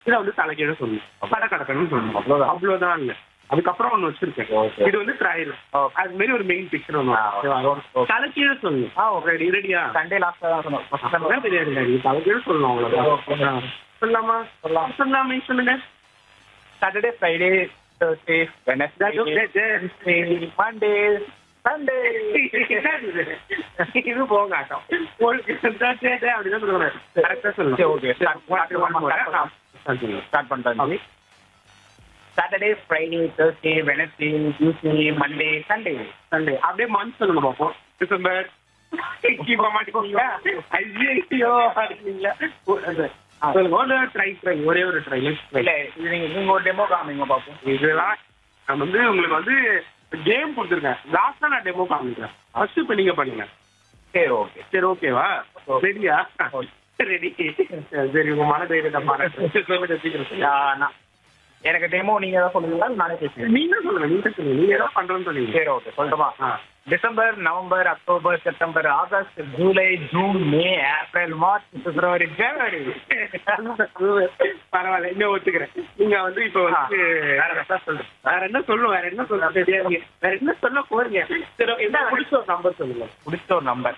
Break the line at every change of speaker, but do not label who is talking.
இதை வந்து தலைகீழ சொல்லணும் பட கடக்கணும்னு சொல்லணும் அவ்வளவுதான் அவ்வளவுதான் இல்ல அதுக்கப்புறம் ஒண்ணு வச்சிருக்கேன்
Okay.
இது வந்து ட்ரையல்
Okay.
அது மாதிரி ஒரு மெயின் பிக்சர் ஒண்ணு
ஆ,
ஓகேவா?
okay.
தலைகீழ சொல்லணும்
ஆ
ரெடி ரெடியா
சண்டே லாஸ்ட்டாக தான் சொன்னோம் ஃபர்ஸ்ட் டைம்
அதான் தெரியாது டாடி. தலைகீழ சொல்லணும் அவ்வளவுதான் சொல்லாமா
சொல்லலாம்.
சொல்லாமே சொல்லுங்க
Saturday Friday Thursday Wednesday
That's okay.
Monday Sunday
இது போங்க ஆட்டம் உங்களுக்கு Thursday, Day அப்படிதான் சொல்லணும் கரெக்டா
சரி, okay. Start- start
சொல்லணும்
பண்ணலாம்.
சொல்லுங்க
ஸ்டார்ட் பண்ணிட்டாங்க Saturday Friday Thursday Wednesday Tuesday Monday Sunday
Sunday அப்படியே மந்த் சொல்லுங்க பாப்போம் டிசம்பர் கீப்ப மாட்டீங்களா ஐயோ அடிக்கிறீங்களா சொல்லுங்க ஒரு ட்ரை ட்ரை ஒரே ஒரு ட்ரை
இல்ல இது நீங்க நீங்க ஒரு டெமோ காமிங்க பாப்போம்
இதெல்லாம் நான் வந்து உங்களுக்கு வந்து கேம் கொடுத்துருக்கேன் லாஸ்டா நான் டெமோ காமிக்கிறேன் ஃபர்ஸ்ட் இப்ப நீங்க பண்ணுங்க
சரி ஓகே
சரி ஓகேவா
Okay.
ரெடியா
Okay.
ரெடி சரி உங்க மன தைரியத்தை பாருங்க சொல்லுங்க சீக்கிரம்
நான் எனக்கு டெமோ நீங்க ஏதாவது சொல்லுங்களா நானே பேசுறேன்
நீங்க சொல்லுங்க நீங்க சொல்லுங்க நீங்க ஏதோ பண்றேன்னு சொன்னீங்க
சரி ஓகே சொல்லட்டுமா
ஆ.
December November October September August July June May April March February January
பரவாயில்ல இன்னும் ஒத்துக்கிறேன் நீங்க வந்து இப்ப வந்து வேற என்ன சொல்லுங்க வேற என்ன சொல்லும் வேற என்ன சொல்ல தெரியாது வேற என்ன சொல்ல போறீங்க சரி okay, என்ன பிடிச்ச ஒரு நம்பர் சொல்லுங்க
பிடிச்ச ஒரு நம்பர்